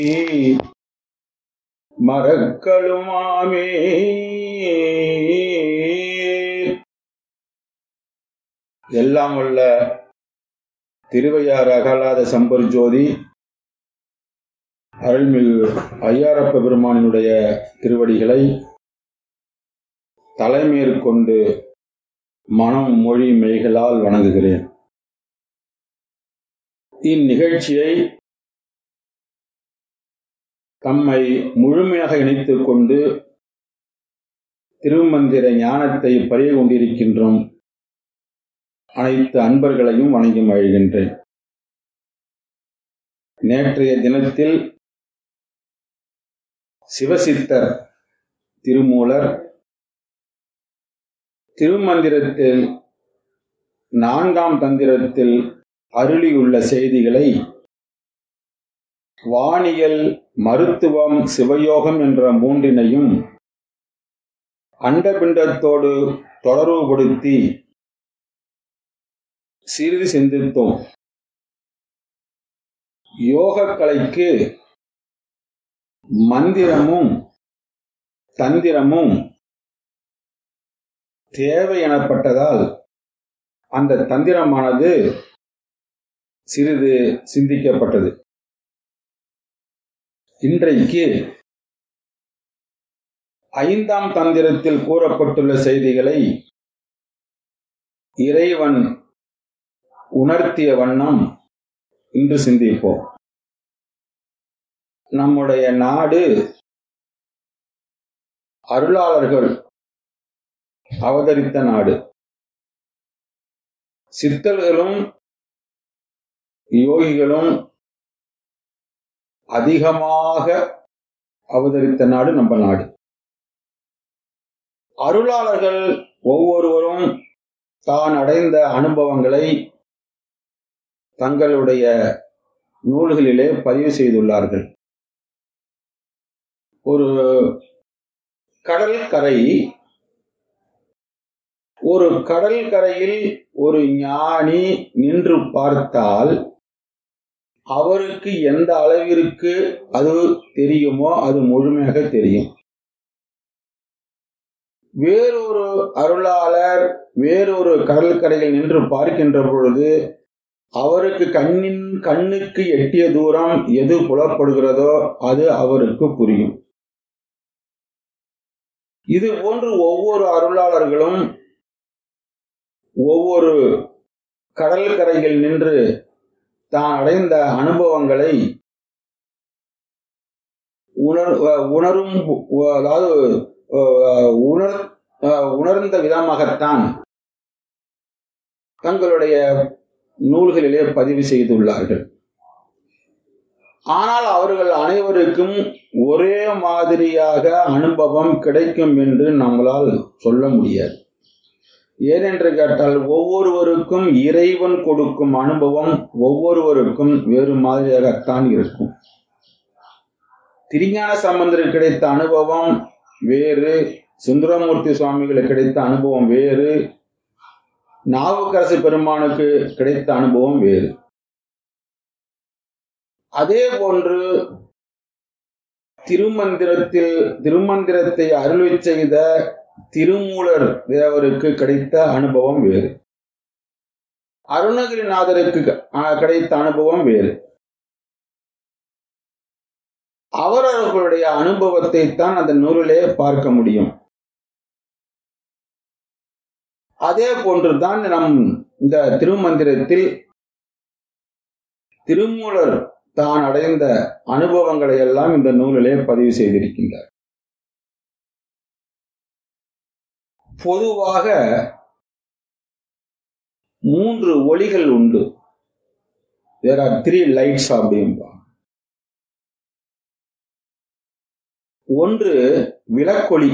மறக்களுமாமே எல்லாம் வல்ல திருவையாறு அகலாத சம்பர் ஜோதி அருள்மிகு ஐயாரப்ப பெருமானினுடைய திருவடிகளை தலைமேற்கொண்டு மனம் மொழி மெய்களால் வணங்குகிறேன் இந்நிகழ்ச்சியை தம்மை முழுமையாக இணைத்துக் கொண்டு திருமந்திர ஞானத்தை பறிய கொண்டிருக்கின்றோம் அனைத்து அன்பர்களையும் வணங்கி மகிழ்கின்றேன் நேற்றைய தினத்தில் சிவசித்தர் திருமூலர் திருமந்திரத்தில் நான்காம் தந்திரத்தில் அருளியுள்ள செய்திகளை வானியல் மருத்துவம் சிவயோகம் என்ற மூன்றினையும் அண்டபிண்டத்தோடு தொடர்புபடுத்தி சிறிது சிந்தித்தோம் யோகக்கலைக்கு மந்திரமும் தந்திரமும் தேவை எனப்பட்டதால் அந்த தந்திரமானது சிறிது சிந்திக்கப்பட்டது இன்றைக்கு ஐந்தாம் தந்திரத்தில் கூறப்பட்டுள்ள செய்திகளை இறைவன் உணர்த்திய வண்ணம் இன்று சிந்திப்போம் நம்முடைய நாடு அருளாளர்கள் அவதரித்த நாடு சித்தர்களும் யோகிகளும் அதிகமாக அவதரித்த நாடு நம்ம நாடு அருளாளர்கள் ஒவ்வொருவரும் தான் அடைந்த அனுபவங்களை தங்களுடைய நூல்களிலே பதிவு செய்துள்ளார்கள் ஒரு கடல் கரை ஒரு கடல் கரையில் ஒரு ஞானி நின்று பார்த்தால் அவருக்கு எந்த அளவிற்கு அது தெரியுமோ அது முழுமையாக தெரியும் வேறொரு அருளாளர் வேறொரு கடற்கரையில் நின்று பார்க்கின்ற பொழுது அவருக்கு கண்ணின் கண்ணுக்கு எட்டிய தூரம் எது புலப்படுகிறதோ அது அவருக்கு புரியும் இது போன்று ஒவ்வொரு அருளாளர்களும் ஒவ்வொரு கடற்கரையில் நின்று தான் அடைந்த அனுபவங்களை உணர் உணரும் அதாவது உணர் உணர்ந்த விதமாகத்தான் தங்களுடைய நூல்களிலே பதிவு செய்துள்ளார்கள் ஆனால் அவர்கள் அனைவருக்கும் ஒரே மாதிரியாக அனுபவம் கிடைக்கும் என்று நம்மளால் சொல்ல முடியாது ஏனென்று கேட்டால் ஒவ்வொருவருக்கும் இறைவன் கொடுக்கும் அனுபவம் ஒவ்வொருவருக்கும் வேறு மாதிரியாகத்தான் இருக்கும் திருஞான சம்பந்தருக்கு கிடைத்த அனுபவம் வேறு சுந்தரமூர்த்தி சுவாமிகளுக்கு கிடைத்த அனுபவம் வேறு நாவுக்கரசு பெருமானுக்கு கிடைத்த அனுபவம் வேறு அதே போன்று திருமந்திரத்தில் திருமந்திரத்தை அருளி செய்த திருமூலர் தேவருக்கு கிடைத்த அனுபவம் வேறு அருணகிரிநாதருக்கு கிடைத்த அனுபவம் வேறு அவரவர்களுடைய அனுபவத்தை தான் அந்த நூலிலே பார்க்க முடியும் அதே போன்றுதான் நம் இந்த திருமந்திரத்தில் திருமூலர் தான் அடைந்த அனுபவங்களை எல்லாம் இந்த நூலிலே பதிவு செய்திருக்கின்றார் பொதுவாக மூன்று ஒளிகள் உண்டு தேர் ஆர் த்ரீ லைட்ஸ் அப்படின்பா ஒன்று விளக்கொளி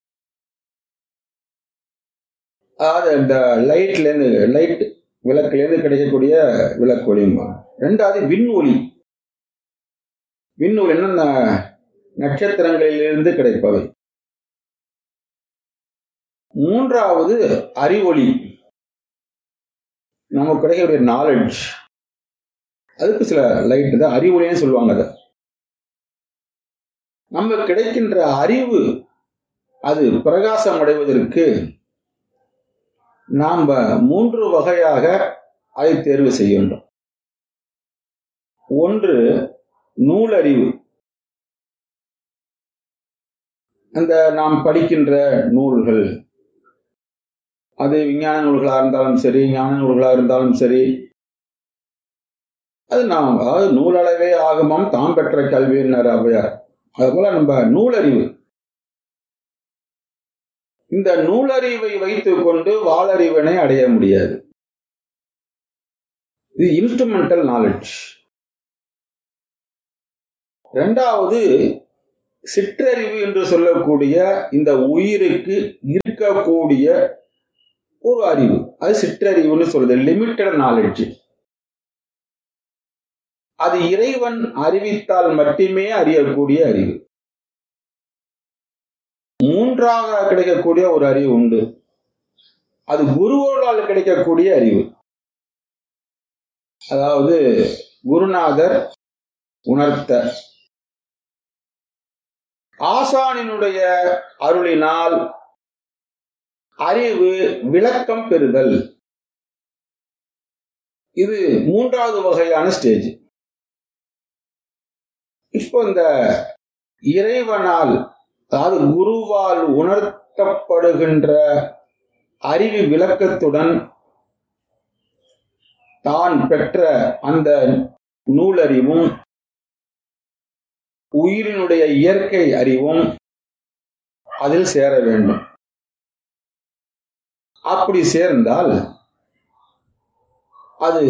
அதாவது இந்த லைட்லேருந்து லைட் விளக்குலேருந்து கிடைக்கக்கூடிய விளக்கொளிம்பா ரெண்டாவது விண்ஒளி விண்ஒளி என்ன நட்சத்திரங்களிலிருந்து கிடைப்பவை மூன்றாவது அறிவொளி நமக்கு கிடைக்கக்கூடிய நாலெட்ஜ் அதுக்கு சில லைட் தான் அறிவொளின்னு சொல்லுவாங்க அதை நம்ம கிடைக்கின்ற அறிவு அது பிரகாசம் அடைவதற்கு நாம் மூன்று வகையாக அதை தேர்வு செய்ய வேண்டும் ஒன்று நூலறிவு அந்த நாம் படிக்கின்ற நூல்கள் அது விஞ்ஞான நூல்களாக இருந்தாலும் சரி ஞான நூல்களாக இருந்தாலும் சரி அது நாம் அதாவது நூலளவே ஆகமம் தாம் பெற்ற கல்வியினர் அவையார் அதுபோல நம்ம நூலறிவு இந்த நூலறிவை வைத்துக் கொண்டு வாளறிவினை அடைய முடியாது இது இன்ஸ்ட்ருமெண்டல் நாலேஜ் இரண்டாவது சிற்றறிவு என்று சொல்லக்கூடிய இந்த உயிருக்கு இருக்கக்கூடிய ஒரு அறிவு அது சிற்றறிவுன்னு சொல்றது லிமிட்டட் நாலேஜ் அது இறைவன் அறிவித்தால் மட்டுமே அறியக்கூடிய அறிவு மூன்றாக கிடைக்கக்கூடிய ஒரு அறிவு உண்டு அது குருவர்களால் கிடைக்கக்கூடிய அறிவு அதாவது குருநாதர் உணர்த்த ஆசானினுடைய அருளினால் அறிவு விளக்கம் பெறுதல் இது மூன்றாவது வகையான ஸ்டேஜ் இப்போ இந்த இறைவனால் அதாவது குருவால் உணர்த்தப்படுகின்ற அறிவு விளக்கத்துடன் தான் பெற்ற அந்த நூலறிவும் உயிரினுடைய இயற்கை அறிவும் அதில் சேர வேண்டும் அப்படி சேர்ந்தால் அது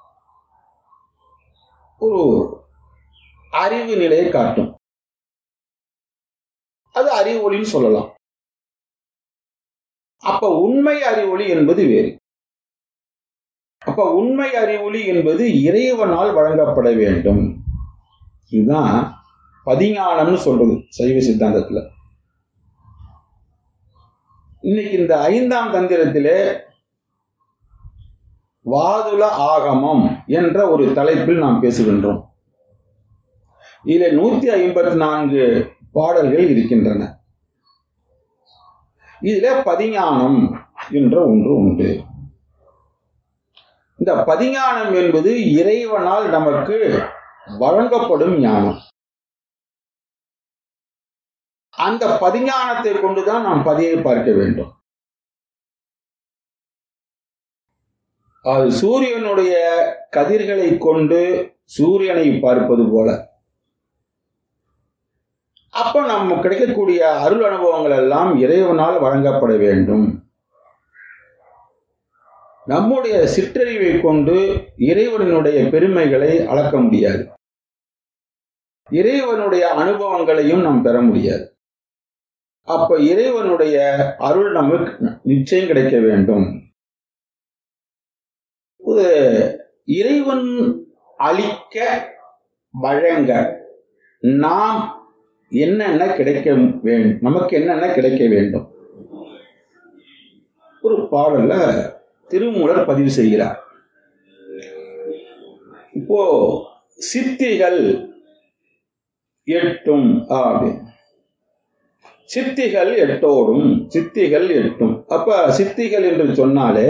ஒரு அறிவு நிலையை காட்டும் அது அறிவொளின்னு சொல்லலாம் அப்ப உண்மை அறிவொளி என்பது வேறு அப்ப உண்மை அறிவொளி என்பது இறைவனால் வழங்கப்பட வேண்டும் இதுதான் பதிஞானம்னு சொல்றது சைவ சித்தாந்தத்துல இன்னைக்கு இந்த ஐந்தாம் தந்திரத்திலே வாதுல ஆகமம் என்ற ஒரு தலைப்பில் நாம் பேசுகின்றோம் இதில் நூத்தி ஐம்பத்தி நான்கு பாடல்கள் இருக்கின்றன இதுல பதிஞானம் என்ற ஒன்று உண்டு இந்த பதிஞானம் என்பது இறைவனால் நமக்கு வழங்கப்படும் ஞானம் அந்த பதிஞானத்தை கொண்டுதான் நாம் பதியை பார்க்க வேண்டும் அது சூரியனுடைய கதிர்களை கொண்டு சூரியனை பார்ப்பது போல அப்ப நம்ம கிடைக்கக்கூடிய அருள் அனுபவங்கள் எல்லாம் இறைவனால் வழங்கப்பட வேண்டும் நம்முடைய சிற்றறிவை கொண்டு இறைவனுடைய பெருமைகளை அளக்க முடியாது இறைவனுடைய அனுபவங்களையும் நாம் பெற முடியாது அப்ப இறைவனுடைய அருள் நமக்கு நிச்சயம் கிடைக்க வேண்டும் ஒரு இறைவன் அளிக்க வழங்க நாம் என்னென்ன கிடைக்க வேண்டும் நமக்கு என்னென்ன கிடைக்க வேண்டும் ஒரு பாடல்ல திருமூலர் பதிவு செய்கிறார் இப்போ சித்திகள் எட்டும் அப்படி சித்திகள் எட்டோடும் சித்திகள் எட்டும் அப்ப சித்திகள் என்று சொன்னாலே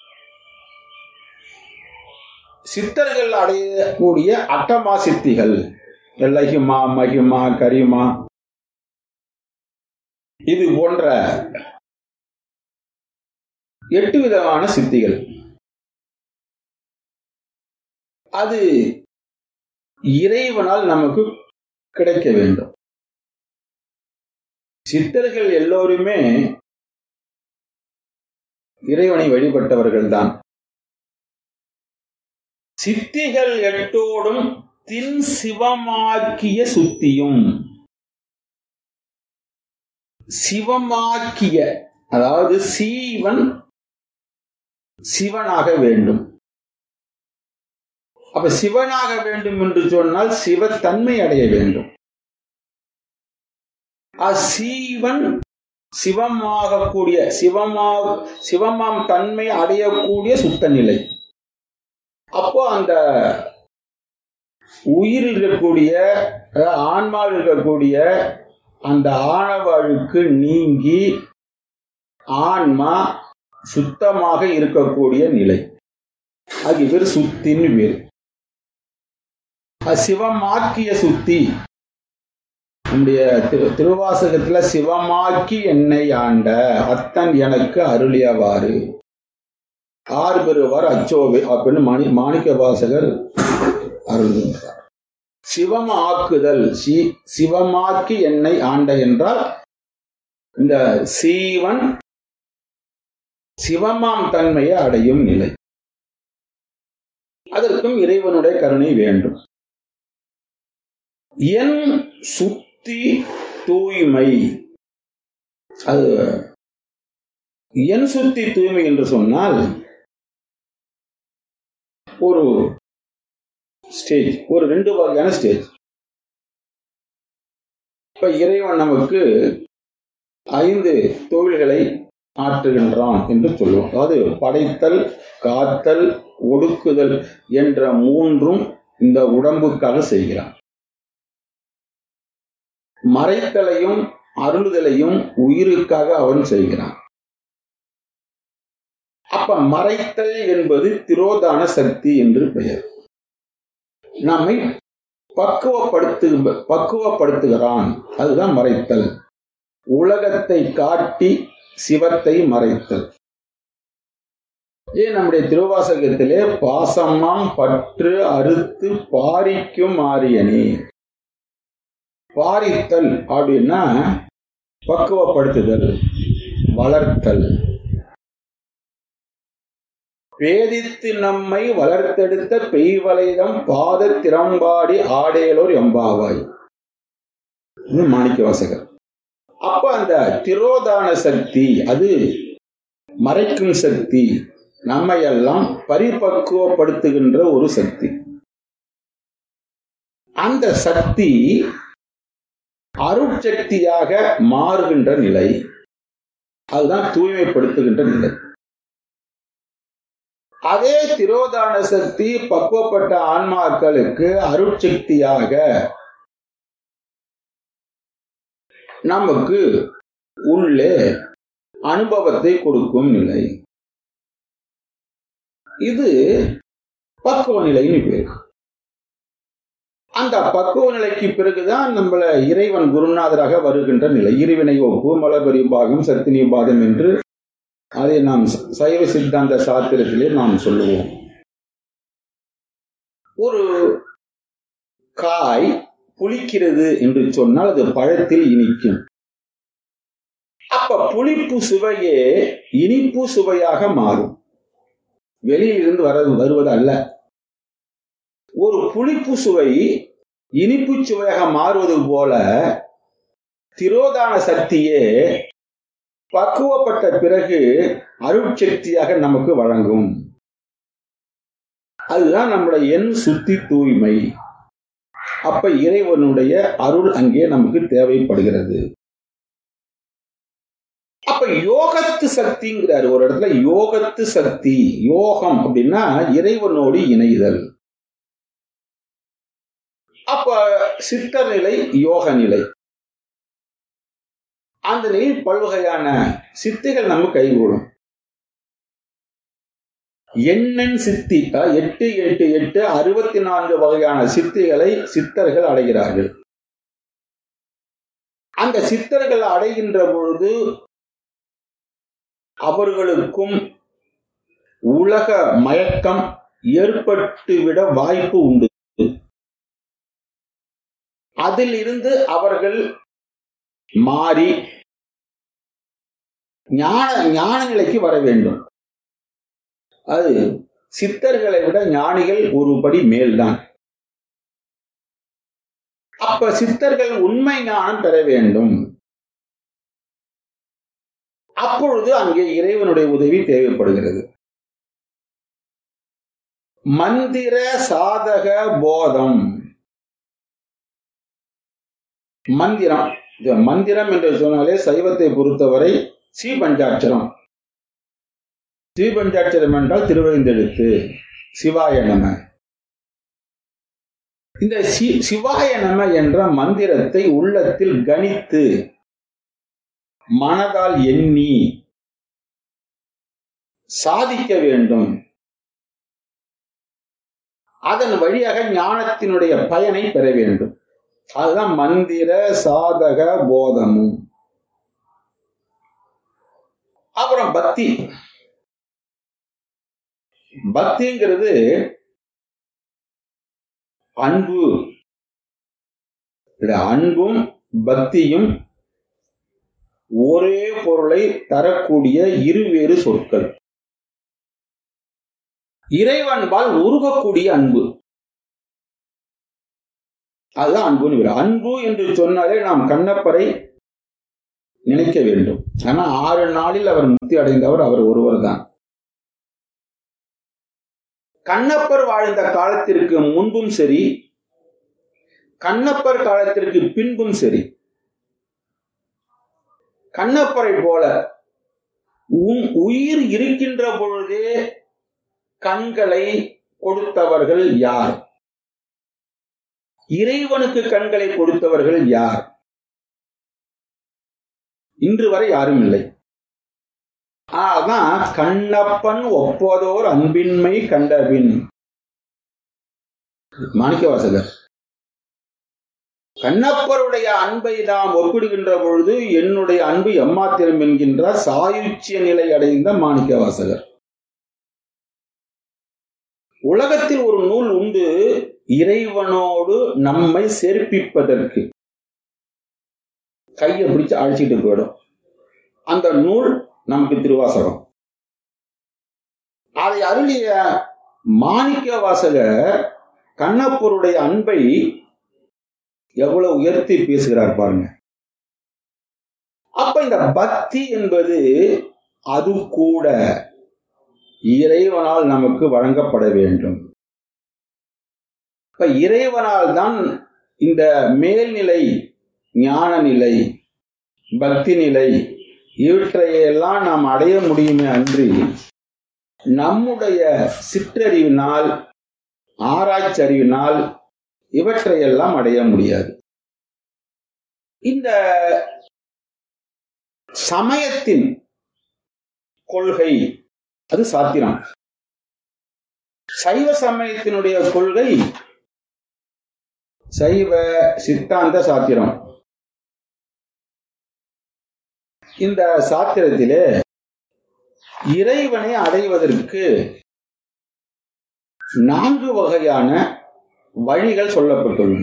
சித்தர்கள் அடையக்கூடிய அட்டமா சித்திகள் லகிமா மகிமா கரிமா இது போன்ற எட்டு விதமான சித்திகள் அது இறைவனால் நமக்கு கிடைக்க வேண்டும் சித்தர்கள் எல்லோருமே இறைவனை வழிபட்டவர்கள் தான் சித்திகள் எட்டோடும் தின் சிவமாக்கிய சுத்தியும் சிவமாக்கிய அதாவது சீவன் சிவனாக வேண்டும் அப்ப சிவனாக வேண்டும் என்று சொன்னால் சிவத்தன்மை அடைய வேண்டும் சீவன் சிவமாகக்கூடிய சிவமா சிவமாம் தன்மை அடையக்கூடிய சுத்த நிலை அப்போ அந்த உயிர் இருக்கக்கூடிய ஆன்மாவில் இருக்கக்கூடிய அந்த ஆணவ அழுக்கு நீங்கி ஆன்மா சுத்தமாக இருக்கக்கூடிய நிலை அது பேர் சுத்தின்னு பேர் அது சிவமாக்கிய சுத்தி நம்முடைய திரு- திருவாசகத்துல சிவமாக்கி என்னை ஆண்ட அத்தன் எனக்கு அருளியவாறு ஆறு பெறுவார் அச்சோவே அப்படின்னு மாணி மாணிக்க வாசகர் அருள்கின்றார் சிவம் ஆக்குதல் சி சிவமாக்கி என்னை ஆண்ட என்றால் இந்த சீவன் சிவமாம் தன்மையை அடையும் நிலை அதற்கும் இறைவனுடைய கருணை வேண்டும் என் சுத்தி தூய்மை அது என் சுத்தி தூய்மை என்று சொன்னால் ஒரு ஸ்டேஜ் ஒரு ரெண்டு வகையான ஸ்டேஜ் இப்ப இறைவன் நமக்கு ஐந்து தொழில்களை ஆற்றுகின்றான் என்று சொல்லுவோம் அதாவது படைத்தல் காத்தல் ஒடுக்குதல் என்ற மூன்றும் இந்த உடம்புக்காக செய்கிறான் மறைத்தலையும் அருளுதலையும் உயிருக்காக அவன் செய்கிறான் அப்ப மறைத்தல் என்பது திரோதான சக்தி என்று பெயர் நம்மை பக்குவப்படுத்து பக்குவப்படுத்துகிறான் அதுதான் மறைத்தல் உலகத்தை காட்டி சிவத்தை மறைத்தல் ஏன் நம்முடைய திருவாசகத்திலே பாசமாம் பற்று அறுத்து பாரிக்கும் ஆரியனே பாரித்தல் அப்படின்னா பக்குவப்படுத்துதல் வளர்த்தல் வேதித்து நம்மை வளர்த்தெடுத்த பெய்வளைதம் பாத திறம்பாடி ஆடேலோர் எம்பாவாய் இது மாணிக்க வாசகர் அப்ப அந்த திரோதான சக்தி அது மறைக்கும் சக்தி நம்மையெல்லாம் பரிபக்குவப்படுத்துகின்ற ஒரு சக்தி அந்த சக்தி அருட்சக்தியாக மாறுகின்ற நிலை அதுதான் தூய்மைப்படுத்துகின்ற நிலை அதே திரோதான சக்தி பக்குவப்பட்ட ஆன்மாக்களுக்கு அருட்சக்தியாக நமக்கு உள்ளே அனுபவத்தை கொடுக்கும் நிலை இது பக்குவ நிலைன்னு பேர் அந்த பக்குவ நிலைக்கு பிறகுதான் நம்மள இறைவன் குருநாதராக வருகின்ற நிலை இருவினை ஒப்பு மலபரி பாகம் சத்தினி பாகம் என்று அதை நாம் சைவ சித்தாந்த சாத்திரத்திலே நாம் சொல்லுவோம் ஒரு காய் புளிக்கிறது என்று சொன்னால் அது பழத்தில் இனிக்கும் அப்ப புளிப்பு சுவையே இனிப்பு சுவையாக மாறும் வெளியிலிருந்து வர வருவது அல்ல ஒரு புளிப்பு சுவை இனிப்பு சுவையாக மாறுவது போல திரோதான சக்தியே பக்குவப்பட்ட பிறகு அருட்சக்தியாக நமக்கு வழங்கும் அதுதான் நம்முடைய எண் சுத்தி தூய்மை அப்ப இறைவனுடைய அருள் அங்கே நமக்கு தேவைப்படுகிறது அப்ப யோகத்து சக்திங்கிறார் ஒரு இடத்துல யோகத்து சக்தி யோகம் அப்படின்னா இறைவனோடு இணைதல் அப்ப சித்தர் நிலை யோக நிலை அந்த நிலையில் பல்வகையான சித்திகள் நம்ம கைகூடும் எண்ணன் சித்தி எட்டு எட்டு எட்டு அறுபத்தி நான்கு வகையான சித்திகளை சித்தர்கள் அடைகிறார்கள் அந்த சித்தர்கள் அடைகின்ற பொழுது அவர்களுக்கும் உலக மயக்கம் ஏற்பட்டுவிட வாய்ப்பு உண்டு அதில் இருந்து அவர்கள் மாறி ஞான ஞான நிலைக்கு வர வேண்டும் அது சித்தர்களை விட ஞானிகள் ஒரு படி மேல்தான் அப்ப சித்தர்கள் உண்மை ஞானம் பெற வேண்டும் அப்பொழுது அங்கே இறைவனுடைய உதவி தேவைப்படுகிறது மந்திர சாதக போதம் மந்திரம் இது மந்திரம் என்று சொன்னாலே சைவத்தை பொறுத்தவரை ஸ்ரீபஞ்சாட்சரம் ஸ்ரீபஞ்சாட்சரம் என்றால் திருவழிந்தெழுத்து சிவாய நம இந்த சி- சிவாய நம என்ற மந்திரத்தை உள்ளத்தில் கணித்து மனதால் எண்ணி சாதிக்க வேண்டும் அதன் வழியாக ஞானத்தினுடைய பயனை பெற வேண்டும் அதுதான் மந்திர சாதக போதமும் அப்புறம் பக்தி பக்திங்கிறது அன்பு இல்ல, அன்பும் பக்தியும் ஒரே பொருளை தரக்கூடிய இருவேறு சொற்கள் இறைவன்பால் உருகக்கூடிய அன்பு அதுதான் அன்புன்னு பேரு. அன்பு என்று சொன்னாலே நாம் கண்ணப்பரை நினைக்க வேண்டும் ஆனா ஆறு நாளில் அவர் முக்தி அடைந்தவர் அவர் ஒருவர் தான் கண்ணப்பர் வாழ்ந்த காலத்திற்கு முன்பும் சரி கண்ணப்பர் காலத்திற்கு பின்பும் சரி கண்ணப்பரை போல உன் உயிர் இருக்கின்ற பொழுதே கண்களை கொடுத்தவர்கள் யார் இறைவனுக்கு கண்களை கொடுத்தவர்கள் யார் இன்று வரை யாரும் இல்லை அதான் கண்ணப்பன் ஒப்பதோர் அன்பின்மை கண்டபின் மாணிக்கவாசகர் கண்ணப்பருடைய அன்பை நாம் ஒப்பிடுகின்ற பொழுது என்னுடைய அன்பு எம்மாத்திரம் என்கின்ற சாயுச்சிய நிலை அடைந்த மாணிக்கவாசகர் உலகத்தில் ஒரு நூல் உண்டு இறைவனோடு நம்மை சேர்ப்பிப்பதற்கு கையை பிடிச்சு அழைச்சிட்டு போயிடும் அந்த நூல் நமக்கு திருவாசகம் அதை அருளிய மாணிக்க வாசகர் கண்ணப்பருடைய அன்பை எவ்வளவு உயர்த்தி பேசுகிறார் பாருங்க அப்ப இந்த பக்தி என்பது அது கூட இறைவனால் நமக்கு வழங்கப்பட வேண்டும் இப்ப இறைவனால் தான் இந்த மேல்நிலை ஞான நிலை பக்தி நிலை இவற்றையெல்லாம் நாம் அடைய முடியுமே அன்றி நம்முடைய சிற்றறிவினால் ஆராய்ச்சி அறிவினால் இவற்றையெல்லாம் அடைய முடியாது இந்த சமயத்தின் கொள்கை அது சாத்திரம் சைவ சமயத்தினுடைய கொள்கை சைவ சித்தாந்த சாத்திரம் இந்த சாத்திரத்திலே இறைவனை அடைவதற்கு நான்கு வகையான வழிகள் சொல்லப்பட்டுள்ளன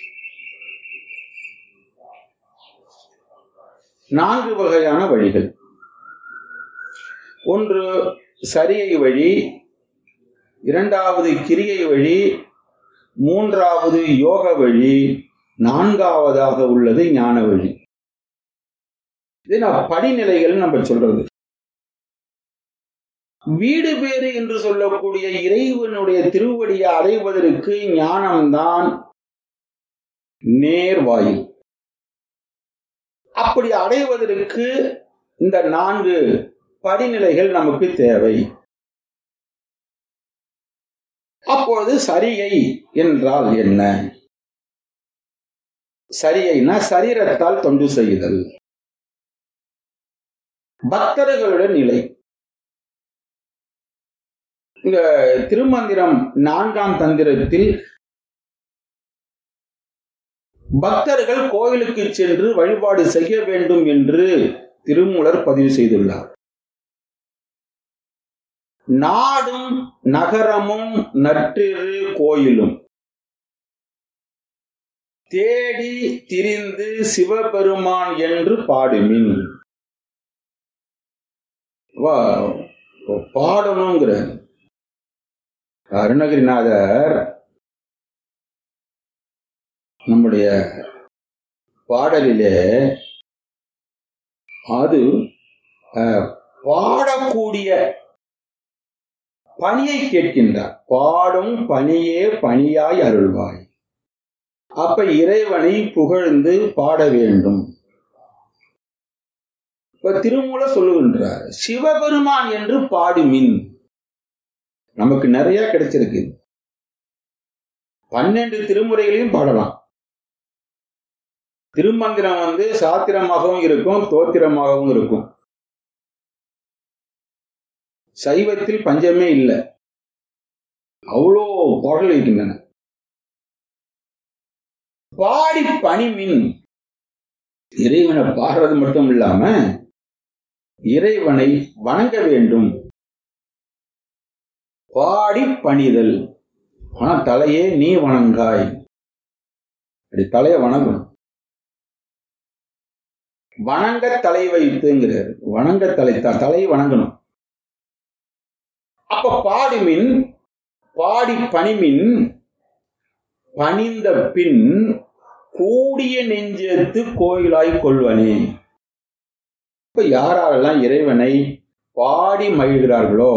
நான்கு வகையான வழிகள் ஒன்று சரியை வழி இரண்டாவது கிரியை வழி மூன்றாவது யோக வழி நான்காவதாக உள்ளது ஞான வழி இது நான் படிநிலைகள் நம்ம சொல்றது வீடு பேறு என்று சொல்லக்கூடிய இறைவனுடைய திருவடியை அடைவதற்கு ஞானம்தான் நேர்வாயில் அப்படி அடைவதற்கு இந்த நான்கு படிநிலைகள் நமக்கு தேவை அப்பொழுது சரியை என்றால் என்ன சரியைனா சரீரத்தால் தொண்டு செய்தல் பக்தர்களுடைய நிலை இந்த திருமந்திரம் நான்காம் தந்திரத்தில் பக்தர்கள் கோவிலுக்கு சென்று வழிபாடு செய்ய வேண்டும் என்று திருமூலர் பதிவு செய்துள்ளார் நாடும் நகரமும் நற்றிரு கோயிலும் தேடி திரிந்து சிவபெருமான் என்று பாடுமின் வா பாடணுங்கிற அருணகிரிநாதர் நம்முடைய பாடலிலே அது அஹ், பாடக்கூடிய பணியை கேட்கின்றார் பாடும் பணியே பணியாய் அருள்வாய் அப்ப இறைவனை புகழ்ந்து பாட வேண்டும் இப்ப திருமூல சொல்லுகின்றார் சிவபெருமான் என்று பாடுமின் நமக்கு நிறைய கிடைச்சிருக்கு பன்னெண்டு திருமுறைகளையும் பாடலாம் திருமந்திரம் வந்து சாத்திரமாகவும் இருக்கும் தோத்திரமாகவும் இருக்கும் சைவத்தில் பஞ்சமே இல்லை அவ்வளோ பாடல் இருக்கின்றன பாடி பணிமின் இறைவனை பாடுறது மட்டும் இல்லாம இறைவனை வணங்க வேண்டும் பாடி பணிதல் ஆனா தலையே நீ வணங்காய் அப்படி தலையை வணங்கணும் வணங்க தலை வைத்துங்கிறார் வணங்க தலை த- தலையை வணங்கணும் அப்ப பாடிமின் பாடி பணிமின் பணிந்த பின் கூடிய நெஞ்சத்து கோயிலாய் கொள்வனே இப்ப யாரெல்லாம் இறைவனை பாடி மகிழ்கிறார்களோ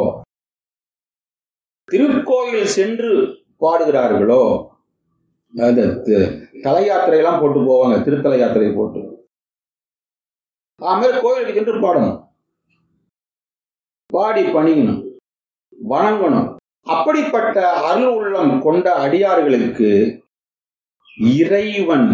திருக்கோயில் சென்று பாடுகிறார்களோ அந்த தி- தல யாத்திரையெல்லாம் போட்டு போவாங்க திருத்தல யாத்திரை போட்டு அதுமாதிரி கோயிலுக்கு சென்று பாடணும் பாடி பணியணும் வணங்கணும் அப்படிப்பட்ட அருள் உள்ளம் கொண்ட அடியார்களுக்கு இறைவன்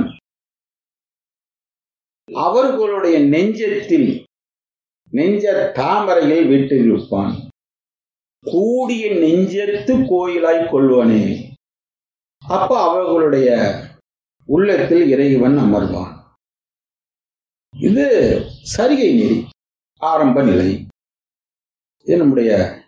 அவர்களுடைய நெஞ்சத்தில் நெஞ்ச தாமரையில் வீட்டிருப்பான் கூடிய நெஞ்சத்து கோயிலாய் கொள்வனே அப்ப அவர்களுடைய உள்ளத்தில் இறைவன் அமர்வான் இது சரிகை நெறி ஆரம்ப நிலை இது நம்முடைய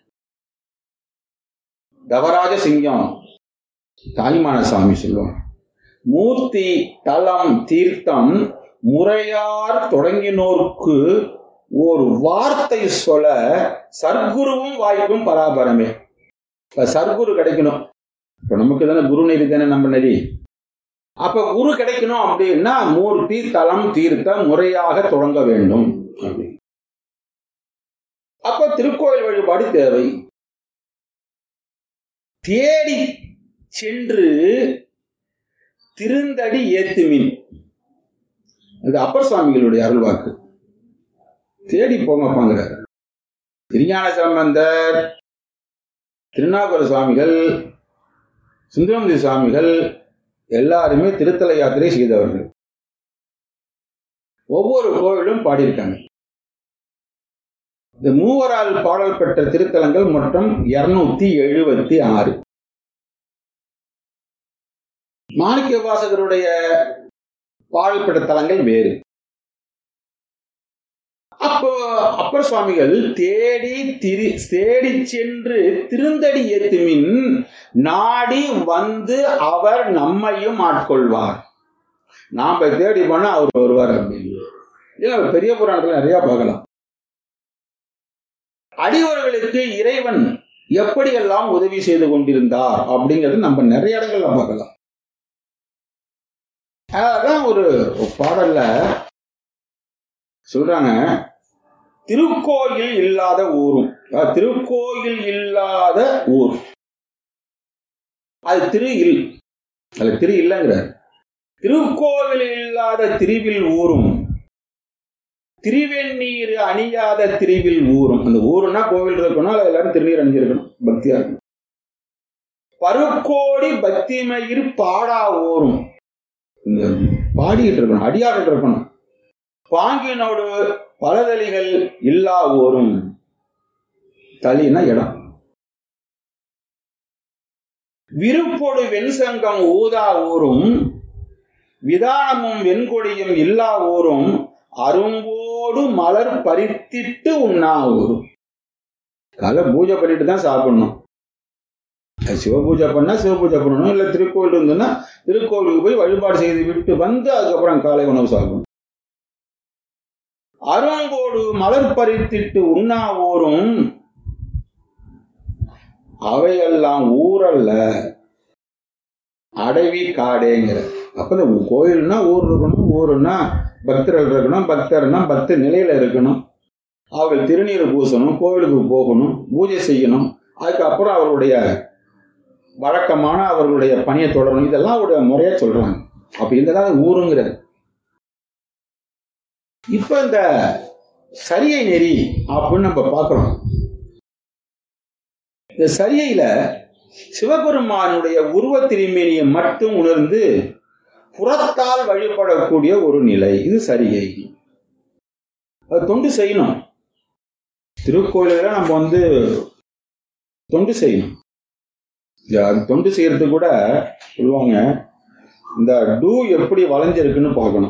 தவராஜ சிங்கம் தாய்மான சாமி சொல்லுவாங்க மூர்த்தி தலம் தீர்த்தம் முறையார் தொடங்கினோர்க்கு ஒரு வார்த்தை சொல்ல சர்க்குருவும் வாய்க்கும் பராபரமே இப்ப சர்க்குரு கிடைக்கணும் இப்ப நமக்கு தானே குரு நெறி தானே நம்ம நெறி அப்ப குரு கிடைக்கணும் அப்படின்னா மூர்த்தி தலம் தீர்த்தம் முறையாக தொடங்க வேண்டும் அப்படி அப்ப திருக்கோயில் வழிபாடு தேவை தேடி சென்று திருந்தடி ஏத்துமின் அது அப்பர் சுவாமிகளுடைய அருள்வாக்கு தேடி போங்கப்பாங்கிறார் திருஞான சம்பந்தர் திருநாகர சுவாமிகள் சுந்தரமதி சுவாமிகள் எல்லாருமே திருத்தல யாத்திரை செய்தவர்கள் ஒவ்வொரு கோவிலும் பாடியிருக்காங்க இந்த மூவரால் பாடல் பெற்ற திருத்தலங்கள் மொத்தம் இருநூத்தி எழுபத்தி ஆறு மாணிக்க வாசகருடைய பாடல் பெற்ற தலங்கள் வேறு அப்போ அப்பர் சுவாமிகள் தேடி திரி தேடி சென்று திருந்தடி ஏத்துமின் நாடி வந்து அவர் நம்மையும் ஆட்கொள்வார் நாம தேடி போனா அவர் வருவார் அப்படின்னு இல்ல பெரிய புராணத்துல நிறைய பார்க்கலாம் அடியவர்களுக்கு இறைவன் எப்படியெல்லாம் உதவி செய்து கொண்டிருந்தார் அப்படிங்கிறது நம்ம நிறைய இடங்கள்ல பார்க்கலாம் அதான் ஒரு பாடல்ல சொல்றாங்க திருக்கோயில் இல்லாத ஊரும் அதாவது திருக்கோயில் இல்லாத ஊர் அது திரு இல் அது திரு இல்லைங்கிறார் திருக்கோவில் இல்லாத திருவில் ஊரும் திருவெண்ணீர் அணியாத திருவில் ஊரும் அந்த ஊருன்னா கோவில் இருக்கணும் அது எல்லாரும் திருநீர் அணிஞ்சிருக்கணும் பக்தியா இருக்கணும் பருக்கோடி பக்திமயிர் பாடா ஊரும் இந்த பாடிட்டு இருக்கணும் அடியாடிட்டு இருக்கணும் பாங்கினோடு பலதலிகள் இல்லா ஊரும் தலினா இடம் விருப்பொடு வெண்சங்கம் ஊதா ஊரும் விதானமும் வெண்கொடியும் இல்லா ஊரும் அரும்போடு மலர் பறித்திட்டு உண்ணா ஊரும் காலை பூஜை பண்ணிட்டு தான் சாப்பிடணும் அது சிவபூஜை பண்ணா சிவபூஜை பண்ணணும் இல்ல திருக்கோவில் இருந்ததுன்னா திருக்கோவிலுக்கு போய் வழிபாடு செய்து விட்டு வந்து அதுக்கப்புறம் காலை உணவு சாப்பிடணும் அரும்போடு மலர் பறித்திட்டு உண்ணா ஊரும் அவையெல்லாம் ஊரல்ல அடவி காடேங்கிற அப்ப இந்த கோயில்னா ஊர் இருக்கணும் ஊருன்னா பக்தர்கள் இருக்கணும் பக்தர்னா பக்த நிலையில இருக்கணும் அவர்கள் திருநீர் பூசணும் கோவிலுக்கு போகணும் பூஜை செய்யணும் அதுக்கப்புறம் அவருடைய வழக்கமான அவர்களுடைய பணியை தொடரணும் இதெல்லாம் அவருடைய முறையா சொல்றாங்க அப்ப இதெல்லாம் ஊருங்கிறது இப்ப இந்த சரியை நெறி அப்படின்னு நம்ம பார்க்கிறோம் இந்த சரியையில சிவபெருமானுடைய உருவ திருமேனியை மட்டும் உணர்ந்து புறத்தால் வழிபடக்கூடிய ஒரு நிலை இது சரியை அது தொண்டு செய்யணும் திருக்கோயில நம்ம வந்து தொண்டு செய்யணும் இந்த தொண்டு செய்யறது கூட சொல்லுவாங்க இந்த டூ எப்படி வளைஞ்சிருக்குன்னு பார்க்கணும்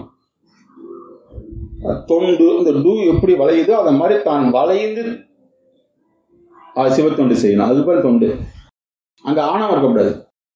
தொண்டு இந்த டூ எப்படி வளையுதோ அதை மாதிரி தான் வளைந்து அஹ், சிவத்தொண்டு செய்யணும் அது போல தொண்டு அங்க ஆணவம் இருக்கக்கூடாது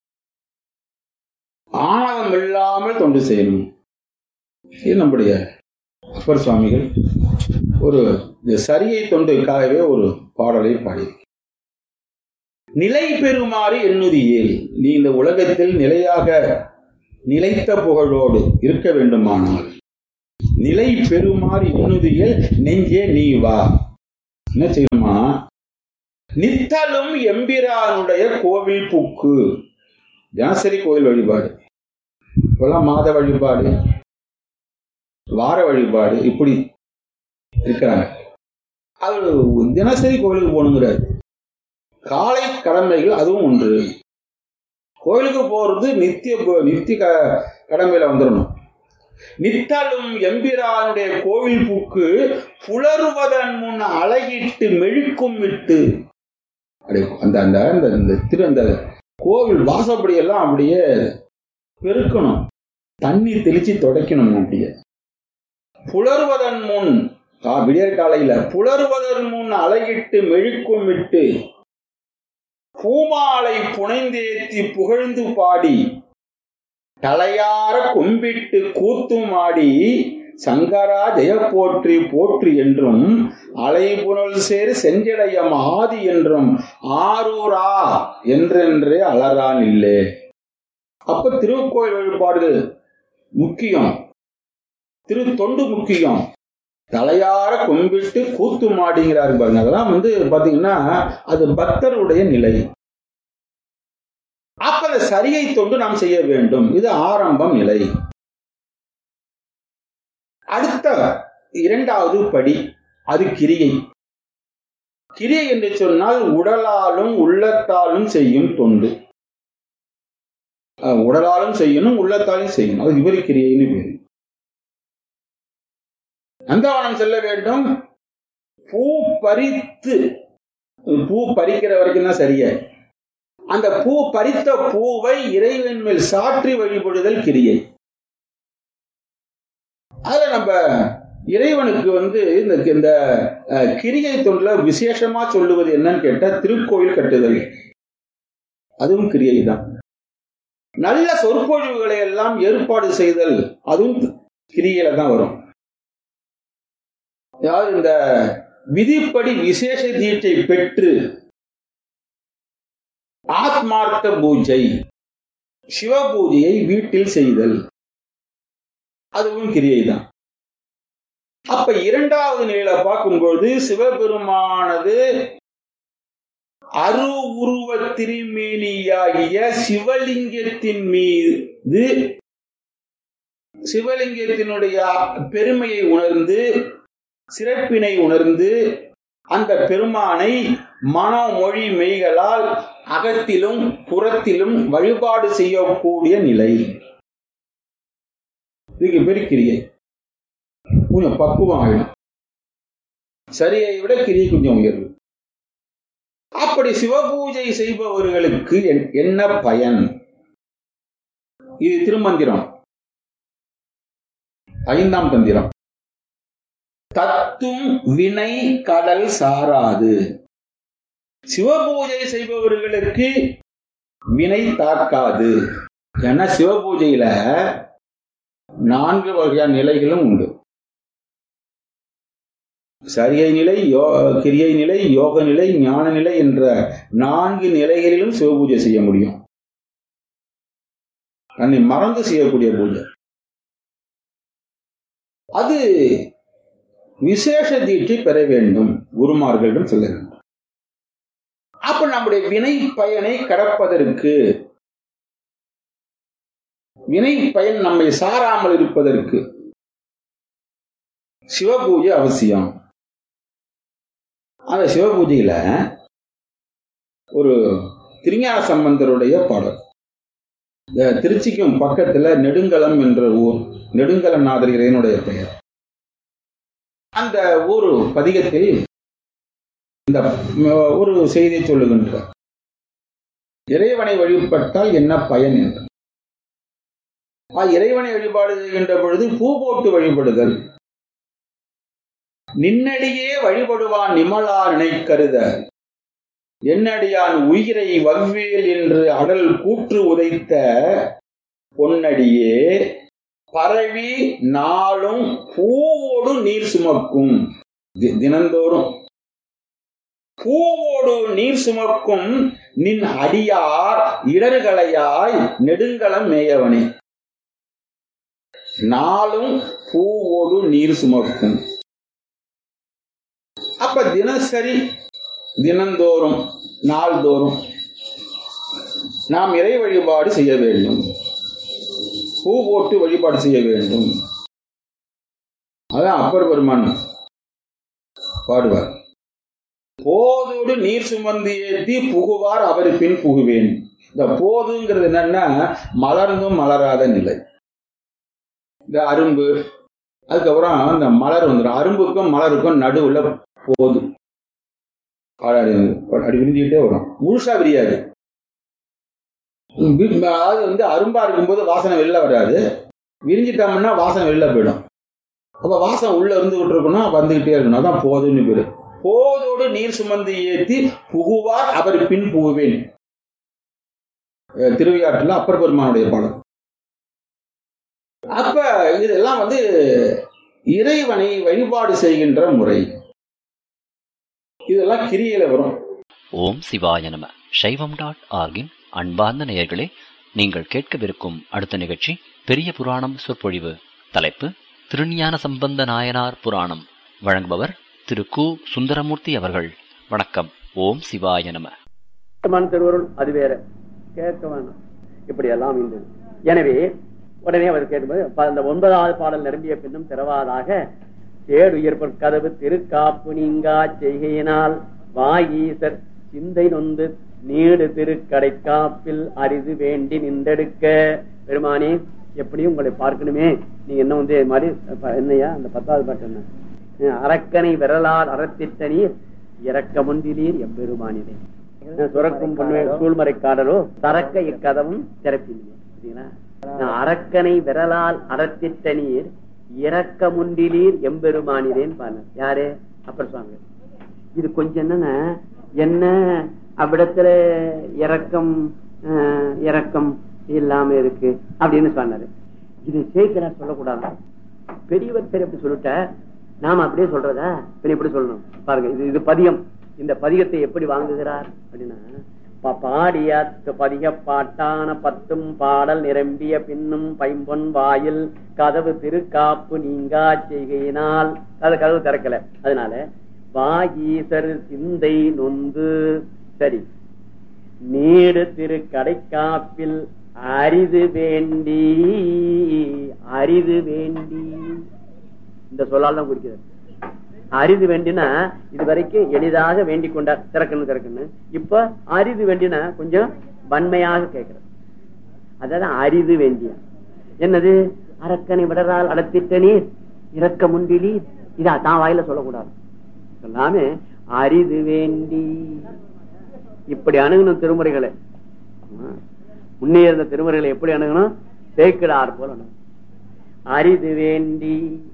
ஆணவம் இல்லாமல் தொண்டு செய்யணும் இது நம்முடைய அப்பர் சுவாமிகள் ஒரு இந்த சரியை தொண்டுக்காகவே ஒரு பாடலை பாடி நிலை பெறுமாறு எண்ணுதியேல் நீ இந்த உலகத்தில் நிலையாக நிலைத்த புகழோடு இருக்க வேண்டுமானால் நிலை பெறுமாறு எண்ணுதியேல் நெஞ்சே நீ வா என்ன செய்யணுமா நித்தலும் எம்பிரானுடைய கோவில் புக்கு தினசரி கோவில் வழிபாடு இப்பெல்லாம் மாத வழிபாடு வார வழிபாடு இப்படி இருக்கிறாங்க அவர் தினசரி கோவிலுக்கு போகணுங்கிறார் காலை கடமைகள் அதுவும் ஒன்று கோயிலுக்கு போறது நித்திய போ- நித்திய க- கடமையில வந்துடணும் நித்தலும் எம்பிரானுடைய கோவில் பூக்கு புலருவதன் முன் அழகிட்டு மெழுக்கும் விட்டு அப்படியே அந்த அந்த அந்த இந்த திரு அந்த கோவில் வாசப்படி எல்லாம் அப்படியே பெருக்கணும் தண்ணி தெளிச்சு துடைக்கணும் அப்படியே புலருவதன் முன் கா- விடியற் காலையில புலருவதன் முன் அழகிட்டு மெழுக்கும் விட்டு பூமாலை புனைந்தேத்தி புகழ்ந்து பாடி தலையார கும்பிட்டு கூத்தும் ஆடி சங்கரா ஜெய போற்றி போற்றி என்றும் அலைபுனல் சேர் செஞ்சடையம் ஆதி என்றும் ஆரூரா என்றென்றே அலறான் இல்லே அப்ப திருக்கோயில் வழிபாடுகள் முக்கியம் திரு தொண்டு முக்கியம் தலையார கும்பிட்டு கூத்து மாடிங்கிறாரு பாருங்க அதெல்லாம் வந்து பாத்தீங்கன்னா அது பக்தருடைய நிலை அப்ப அந்த சரியை தொண்டு நாம் செய்ய வேண்டும் இது ஆரம்பம் நிலை அடுத்த இரண்டாவது படி அது கிரியை கிரியை என்று சொன்னால் உடலாலும் உள்ளத்தாலும் செய்யும் தொண்டு அஹ், உடலாலும் செய்யணும் உள்ளத்தாலும் செய்யணும் அது விபரி கிரியைன்னு பேரு நந்தவனம் செல்ல வேண்டும் பூ பறித்து பூ பறிக்கிற வரைக்கும் தான் சரியா அந்த பூ பறித்த பூவை இறைவன் மேல் சாற்றி வழிபடுதல் கிரியை அதுல நம்ம இறைவனுக்கு வந்து இந்த இந்த அஹ், கிரியை தொண்டுல விசேஷமா சொல்லுவது என்னன்னு கேட்டா திருக்கோயில் கட்டுதல் அதுவும் கிரியை தான் நல்ல சொற்பொழிவுகளை எல்லாம் ஏற்பாடு செய்தல் அதுவும் கிரியையில தான் வரும் அதாவது இந்த விதிப்படி விசேஷ தீட்சை பெற்று ஆத்மார்த்த பூஜை சிவ பூஜையை வீட்டில் செய்தல் அதுவும் கிரியை தான் அப்ப இரண்டாவது நிலையில பார்க்கும்பொழுது சிவபெருமானது அரு உருவ திருமேனியாகிய சிவலிங்கத்தின் மீது சிவலிங்கத்தினுடைய பெருமையை உணர்ந்து சிறப்பினை உணர்ந்து அந்த பெருமானை மனமொழி மெய்களால் அகத்திலும் புறத்திலும் வழிபாடு செய்யக்கூடிய நிலை இதுக்கு பேர் கிரியை கொஞ்சம் பக்குவம் ஆயிடும் சரியை விட கிரியை கொஞ்சம் உயர்வு அப்படி சிவபூஜை செய்பவர்களுக்கு என்- என்ன பயன் இது திருமந்திரம் ஐந்தாம் தந்திரம் தத்தும் வினை கடல் சாராது சிவபூஜை செய்பவர்களுக்கு வினை தாக்காது ஏன்னா சிவபூஜையில நான்கு வகையான நிலைகளும் உண்டு சரியை நிலை யோ கிரியை நிலை யோக நிலை ஞான நிலை என்ற நான்கு நிலைகளிலும் சிவபூஜை செய்ய முடியும் தன்னை மறந்து செய்யக்கூடிய பூஜை அது விசேஷ தீட்சை பெற வேண்டும் குருமார்களிடம் செல்ல வேண்டும் அப்ப நம்முடைய வினை பயனை கடப்பதற்கு வினை பயன் நம்மை சாராமல் இருப்பதற்கு சிவபூஜை அவசியம் அந்த சிவபூஜையில ஒரு திருஞான சம்பந்தருடைய பாடல் இந்த திருச்சிக்கும் பக்கத்துல நெடுங்கலம் என்ற ஊர் நெடுங்கலநாதர் இறைவனுடைய பெயர் அந்த ஊர் பதிகத்தில் இந்த ஒரு செய்தியை சொல்லுகின்றார் இறைவனை வழிபட்டால் என்ன பயன் என்று இறைவனை வழிபாடு செய்கின்ற பொழுது பூ போட்டு வழிபடுதல் நின்னடியே வழிபடுவான் நிமலா நினைக்கருத என்னடியான் உயிரை வவ்வேல் என்று அடல் கூற்று உதைத்த பொன்னடியே பரவி நாளும் பூவோடு நீர் சுமக்கும் தினந்தோறும் பூவோடு நீர் சுமக்கும் நின் அடியார் இடர்களையாய் நெடுங்கலம் மேயவனே நாளும் பூவோடு நீர் சுமக்கும் அப்ப தினசரி தினந்தோறும் நாள்தோறும் நாம் இறை வழிபாடு செய்ய வேண்டும் பூ போட்டு வழிபாடு செய்ய வேண்டும் அதான் அப்பர் பெருமான் பாடுவார் போதோடு நீர் சுமந்து ஏற்றி புகுவார் அவர் பின் புகுவேன் இந்த போதுங்கிறது என்னன்னா மலர்ந்தும் மலராத நிலை இந்த அரும்பு அதுக்கப்புறம் இந்த மலர் வந்துடும் அரும்புக்கும் மலருக்கும் நடுவுல போது அப்படி விரிஞ்சுக்கிட்டே வரும் முழுசா விரியாது அதாவது வந்து அரும்பா இருக்கும்போது வாசனை வெளில வராது விரிஞ்சிட்டோம்னா வாசனை வெளில போயிடும் அப்ப வாசனை உள்ள இருந்துகிட்டு இருக்கணும் வந்துகிட்டே இருக்கணும் அதான் போதுன்னு பேரு போதோடு நீர் சுமந்து ஏற்றி புகுவார் அவர் பின் புகுவேன் திருவையாற்றில் அப்பர் பெருமானுடைய பாடல் அப்ப இதெல்லாம் வந்து இறைவனை வழிபாடு செய்கின்ற முறை இதெல்லாம் கிரியில வரும் ஓம் சிவாய நம சைவம் டாட் ஆர்கின் அன்பார்ந்த நேயர்களே நீங்கள் கேட்கவிருக்கும் அடுத்த நிகழ்ச்சி பெரிய புராணம் சொற்பொழிவு தலைப்பு திருஞான சம்பந்த நாயனார் புராணம் வழங்குபவர் திரு கு சுந்தரமூர்த்தி அவர்கள் வணக்கம் ஓம் சிவாய நம திருவருள் அது வேற கேட்க வேணாம் இப்படி எல்லாம் இருந்தது எனவே உடனே அவர் கேட்கும்போது அந்த ஒன்பதாவது பாடல் நிரம்பிய பின்னும் திறவாதாக தேடுயிர் கதவு திருக்காப்பு நீங்கா செய்கையினால் வாயீசர் சிந்தை நொந்து நீடு திருக்கடை காப்பில் அரிது வேண்டி நின்றெடுக்க பெருமானே எப்படியும் உங்களை பார்க்கணுமே நீங்க என்ன வந்து மாதிரி என்னையா அந்த பத்தாவது பாட்டு என்ன அரக்கனை விரலால் அறத்திட்ட நீர் இறக்க முந்திலீர் எம்பெருமானிலே சுரக்கும் சூழ்மறை காடலோ தரக்க இக்கதவும் திறப்பில்லையா அரக்கனை விரலால் அறத்திட்ட நீர் இறக்க முண்டிலீர் எம்பெருமானிலேன்னு பாருங்க யாரு அப்பர் சுவாமி இது கொஞ்சம் என்னன்னா என்ன அவ்விடத்துல இறக்கம் இறக்கம் இல்லாம இருக்கு அப்படின்னு சொன்னாரு இது சேர்க்கிறார் சொல்லக்கூடாது பெரியவர் பேர் எப்படி சொல்லிட்ட நாம அப்படியே சொல்றதா பின் எப்படி சொல்லணும் பாருங்க இது இது பதியம் இந்த பதியத்தை எப்படி வாங்குகிறார் அப்படின்னா பாடிய பதிக பாட்டான பத்தும் பாடல் நிரம்பிய பின்னும் பைம்பொன் வாயில் கதவு திருக்காப்பு நீங்கா செய்கையினால் அது கதவு திறக்கல அதனால வாகீசர் சிந்தை நொந்து சரி நீடு திரு கடைக்காப்பில் அரிது வேண்டி அரிது வேண்டி இந்த சொல்லால் தான் குறிக்கிறது அரிது வேண்டினா இது வரைக்கும் எளிதாக வேண்டிக் கொண்டார் திறக்கணும் திறக்கணும் இப்ப அரிது வேண்டினா கொஞ்சம் வன்மையாக கேட்கிறது அதாவது அரிது வேண்டிய என்னது அரக்கனை விடறால் அடத்திட்ட நீர் இறக்க முண்டிலி இதா தான் வாயில சொல்லக்கூடாது சொல்லாம அரிது வேண்டி இப்படி அணுகணும் திருமுறைகளை முன்னே இருந்த திருமுறைகளை எப்படி அணுகணும் தேக்கிடார் போல அணுகணும் அரிது வேண்டி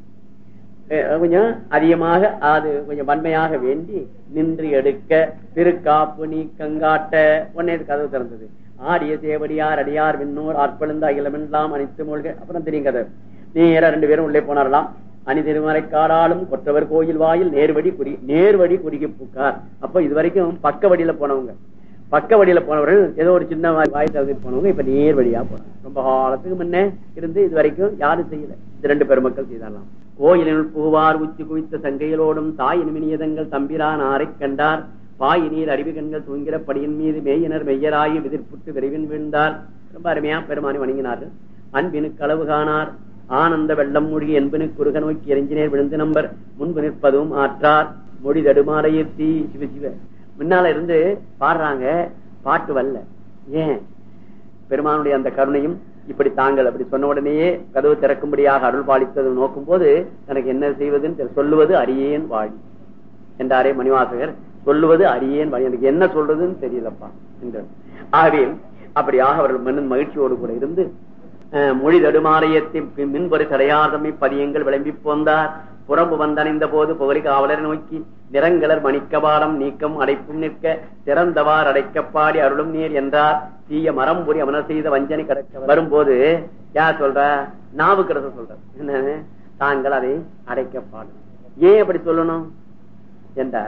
கொஞ்சம் அதிகமாக அது கொஞ்சம் வன்மையாக வேண்டி நின்று எடுக்க திருக்காப்பு நீ கங்காட்ட உடனே கதவு திறந்தது ஆடிய சேவடியார் அடியார் விண்ணோர் ஆட்பழுந்த அகிலமெல்லாம் அனைத்து மூழ்க அப்புறம் தெரியும் கதை நேர ரெண்டு பேரும் உள்ளே போனாரலாம் அணி திருமறை காடாலும் கொற்றவர் கோயில் வாயில் நேர்வழி குறி நேர்வழி குறுகி பூக்கார் அப்ப இது வரைக்கும் பக்க வழியில போனவங்க பக்க வழியில போனவர்கள் ஏதோ ஒரு சின்ன வாய் தகுதி போனவங்க இப்ப நேர் வழியா போறாங்க ரொம்ப காலத்துக்கு முன்னே இருந்து இது வரைக்கும் யாரும் செய்யல இது ரெண்டு பெருமக்கள் செய்தாரலாம் கோயிலினுள் புகுவார் உச்சி குவித்த சங்கையிலோடும் தாயின் மினியதங்கள் தம்பிரான் ஆரை கண்டார் பாயினீர் அறிவு கண்கள் தூங்கிற படியின் மீது மெய்யினர் மெய்யராயி விதிர்ப்புட்டு விரைவின் வீழ்ந்தார் ரொம்ப அருமையா பெருமானி வணங்கினார்கள் அன்பினு களவு காணார் ஆனந்த வெள்ளம் மூழ்கி என்பனு குறுக நோக்கி எரிஞ்சினேர் விழுந்து நம்பர் முன்பு நிற்பதும் ஆற்றார் மொழி தடுமாறையீர்த்தி சிவ சிவ முன்னால இருந்து பாடுறாங்க பாட்டு வரல ஏன் பெருமானுடைய அந்த கருணையும் இப்படி தாங்கள் அப்படி சொன்ன உடனேயே கதவு திறக்கும்படியாக அருள் பாலித்தது நோக்கும் போது எனக்கு என்ன செய்வதுன்னு தெரியல. சொல்லுவது அரியேன் வாழி என்றாரே மணிவாசகர் சொல்லுவது அரியேன் வாழி எனக்கு என்ன சொல்றதுன்னு தெரியலப்பா என்றார் ஆகவே அப்படியாக அவர்கள் மன்னன் மகிழ்ச்சியோடு கூட இருந்து அஹ், மொழி தடுமாலயத்தின் மின்பொரு சடையாதமை பதியங்கள் விளம்பி போந்தார் புறம்பு வந்தணிந்த போது புகழி காவலரை நோக்கி நிறங்கலர் மணிக்கபாலம் நீக்கம் அடைப்பும் நிற்க திறந்தவார் அடைக்கப்பாடி அருளும் நீர் என்றார் தீய மரம் புரி அமனர் செய்த வஞ்சனை கடக்க வரும்போது யார் சொல்ற நாவுக்கரசர் சொல்ற என்ன தாங்கள் அதை அடைக்கப்பாடும் ஏன் அப்படி சொல்லணும் ஏண்டா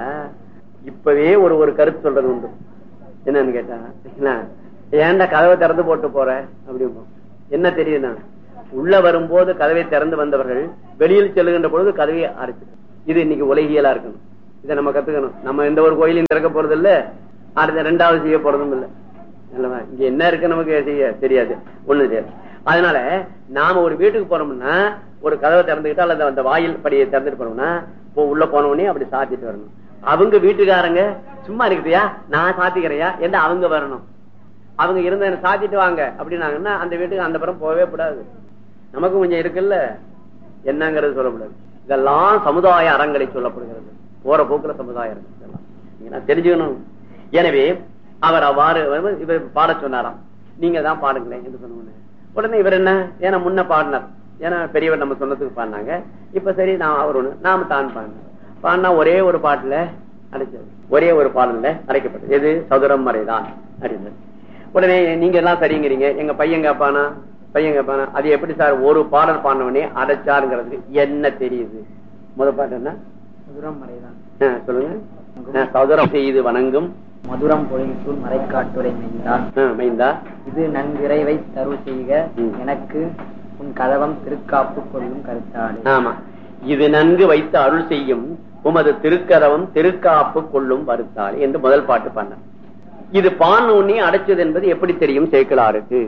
இப்பவே ஒரு ஒரு கருத்து சொல்றது உண்டு என்னன்னு கேட்டா என்ன, ஏன்டா கதவை திறந்து போட்டு போற அப்படிம்போம் என்ன தெரியுதுன்னா உள்ள வரும்போது கதவை திறந்து வந்தவர்கள் வெளியில் செல்லுகின்ற பொழுது கதவையை அடைச்சு இது இன்னைக்கு உலகியலா இருக்கணும் இதை நம்ம கத்துக்கணும் நம்ம எந்த ஒரு கோயிலையும் திறக்க போறது இல்ல அடுத்த ரெண்டாவது செய்ய போறதும் இல்ல இல்லவா இங்க என்ன இருக்கு நமக்கு செய்ய தெரியாது ஒண்ணு தெரியாது அதனால நாம ஒரு வீட்டுக்கு போறோம்னா ஒரு கதவை திறந்துக்கிட்டா அல்லது அந்த வாயில் படியை திறந்துட்டு போனோம்னா இப்போ உள்ள போன உடனே அப்படி சாத்திட்டு வரணும் அவங்க வீட்டுக்காரங்க சும்மா இருக்குதுயா நான் சாத்திக்கிறையா என்று அவங்க வரணும் அவங்க இருந்த என்ன சாத்திட்டு வாங்க அப்படின்னாங்கன்னா அந்த வீட்டுக்கு அந்த புறம் போகவே கூடாது நமக்கு கொஞ்சம் இருக்குல்ல என்னங்கிறது சொல்லக்கூடாது இதெல்லாம் சமுதாய அறங்களை சொல்லப்படுகிறது போற போக்குல சமுதாய அறங்கள் இதெல்லாம் நீங்க நான் தெரிஞ்சுக்கணும் எனவே அவர் அவ்வாறு வந்து இவர் பாட சொன்னாராம் நீங்க தான் பாடுங்களேன் என்று சொன்ன உடனே இவர் என்ன ஏன்னா முன்ன பாடினார் ஏன்னா பெரியவர் நம்ம சொன்னதுக்கு பாடினாங்க இப்ப சரி நான் அவர் ஒண்ணு நாம தான் பாடினோம் பாடினா ஒரே ஒரு பாட்டுல அடைச்சது ஒரே ஒரு பாடல்ல அடைக்கப்பட்டது எது சதுரம் மறைதான் அப்படின்னு உடனே நீங்க எல்லாம் சரிங்கிறீங்க எங்க பையன் கேப்பானா பையன் கேப்பானா அது எப்படி சார் ஒரு பாடல் பாடினவனே அடைச்சாருங்கிறது என்ன தெரியுது முத பாட்டு என்ன மதுரம் மறைதான் ஆ, சொல்லுங்க ஆ, சதுரம் செய்து வணங்கும் மதுரம் பொழிசூல் மறைக்காட்டுரை மெய்தான் ஆ, மைந்தா இது நன்கிறைவை தருள் செய்க ம். எனக்கு உன் கதவம் திருக்காப்பு கொள்ளும் கருத்தாடு ஆமா இது நன்கு வைத்து அருள் செய்யும் உமது திருக்கதவம் திருக்காப்பு கொள்ளும் வருத்தாள் என்று முதல் பாட்டு பண்ண இது பான் உன்னி அடைச்சது என்பது எப்படி தெரியும் சேக்கலாருக்கு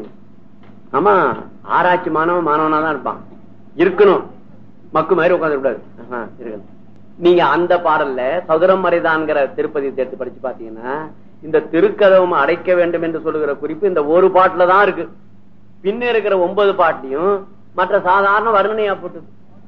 ஆமா ஆராய்ச்சி மாணவன் மாணவனா தான் இருப்பான் இருக்கணும் மக்கு மாதிரி உட்காந்து கூடாது ஆஹா, இருக்கணும் நீங்க அந்த பாடல்ல சதுரம் மறைதான்கிற திருப்பதி எடுத்து படிச்சு பாத்தீங்கன்னா இந்த திருக்கதவம் அடைக்க வேண்டும் என்று சொல்லுகிற குறிப்பு இந்த ஒரு பாட்டுல தான் இருக்கு பின்ன இருக்கிற ஒன்பது பாட்டிலையும் மற்ற சாதாரண வர்ணனையா போட்டது